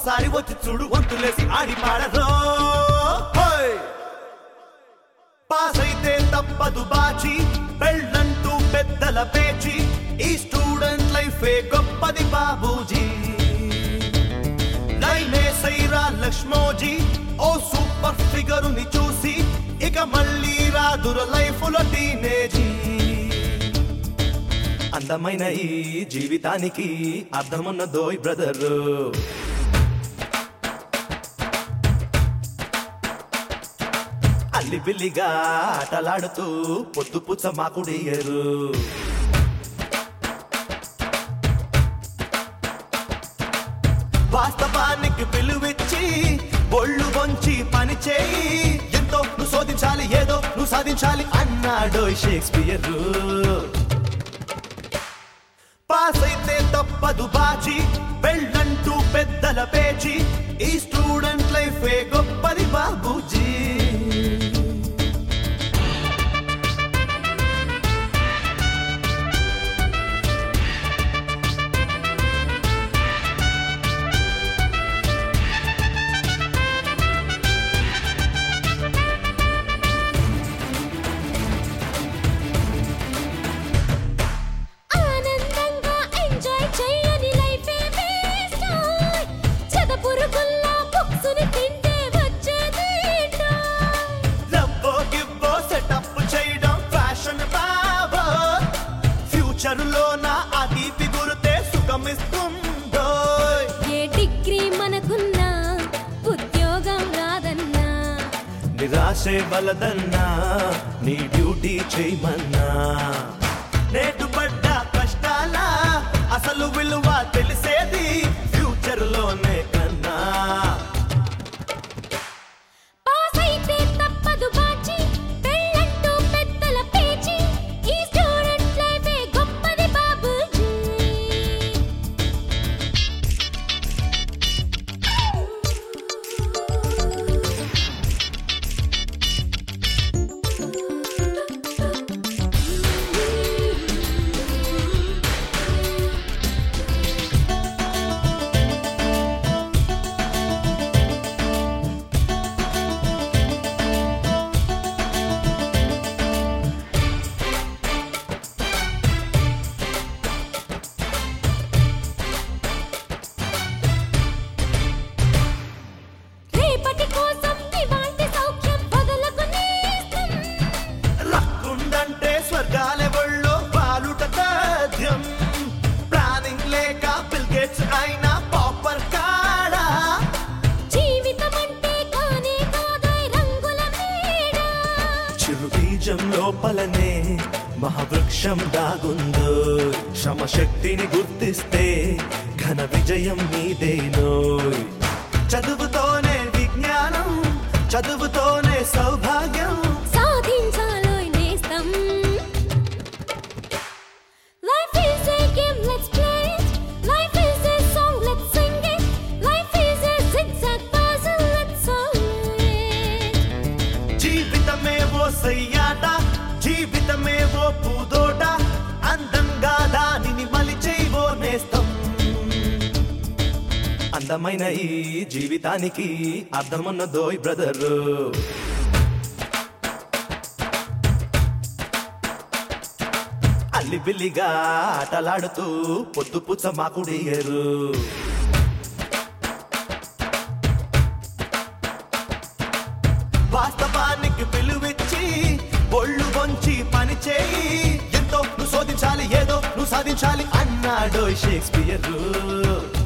ఒక్కసారి వచ్చి చూడు వంతులేసి ఆడి పాడరో హోయ్! పాస్ అయితే తప్పదు బాచి పెళ్ళంటూ పెద్దల పేచి ఈ స్టూడెంట్ లైఫే గొప్పది బాబూజీ లైనే సైరా లక్ష్మోజీ ఓ సూపర్ ఫిగరుని చూసి ఇక మళ్ళీ రాదుర లైఫ్ లో టీనేజీ అందమైన ఈ జీవితానికి అర్థమున్న దోయ్ బ్రదరు అల్లిబిల్లిగా ఆటలాడుతూ పొద్దు పుచ్చ మాకుడియరు వాస్తవానికి విలువిచ్చి ఒళ్ళు వంచి పని చేయి ఎంతో నువ్వు శోధించాలి ఏదో నువ్వు సాధించాలి అన్నాడు షేక్స్పియర్ పాస్ అయితే తప్పదు బాచి పెళ్ళంటూ పెద్దల పేచి ఈ స్టూడెంట్ లైఫే గొప్పది బాబూజీ ఆనందంగా ఎంజాయ్ చేయని లైఫే వేస్ట్ చదపురుగుల్లా బుక్సుని తింటే వచ్చేది లవ్వో గివ్వో సెటప్ చేయడం ఫ్యాషన్ బాబో ఫ్యూచర్ లో నా ఆ తీపి గురితే సుఖమిస్తుందో ఏ డిగ్రీ మనకున్నా ఉద్యోగం రాదన్నా నిరాశే బలదన్నా నీ డ్యూటీ చేయమన్నా నేటు పడ్డ కష్టాల అసలు విలువ తెలిసేది ఫ్యూచర్ లోనే కన్నా పాస్ అయితే తప్పదు బాచి పెళ్ళంటూ పెద్దల పేచి ఈ స్టూడెంట్ లైఫే గొప్పది బాబూజీ రేపటి కోసం ఇవాల్టి సౌఖ్యం వదలకు నేస్తం లక్కుందంటే స్వర్గాలే ఒళ్ళో పాలుట సాధ్యం ప్లానింగ్ లేక బిల్ గేట్స్ అయినా పాపర్ కాడా జీవితం అంటే కానే కాదోయ్ రంగుల మేడ చిరు బీజం లోపలనే మహావృక్షం దాగుందో శ్రమ శక్తిని గుర్తిస్తే ఘన విజయం నీదేనోయ్ చదువుతోనే విజ్ఞానం చదువుతోనే సౌభాగ్యం సాధించాలోయ్ నేస్తం life is a game let's play it life is a song let's sing it life is a zigzag puzzle let's solve it జీవితమే ఓ సయ్యాట జీవితమే ఓ పూదోట అందంగా దానిని మలిచేవో నేస్తం అందమైన ఈ జీవితానికి అర్థమున్న దోయ్ బ్రదరు అల్లిబిల్లిగా ఆటలాడుతూ పొద్దు పుచ్చ మాకుడియరు వాస్తవానికి విలువిచ్చి ఒళ్ళు వంచి పని చేయి ఎంతో నువ్వు శోధించాలి ఏదో నువ్వు సాధించాలి అన్నాడు షేక్స్పియర్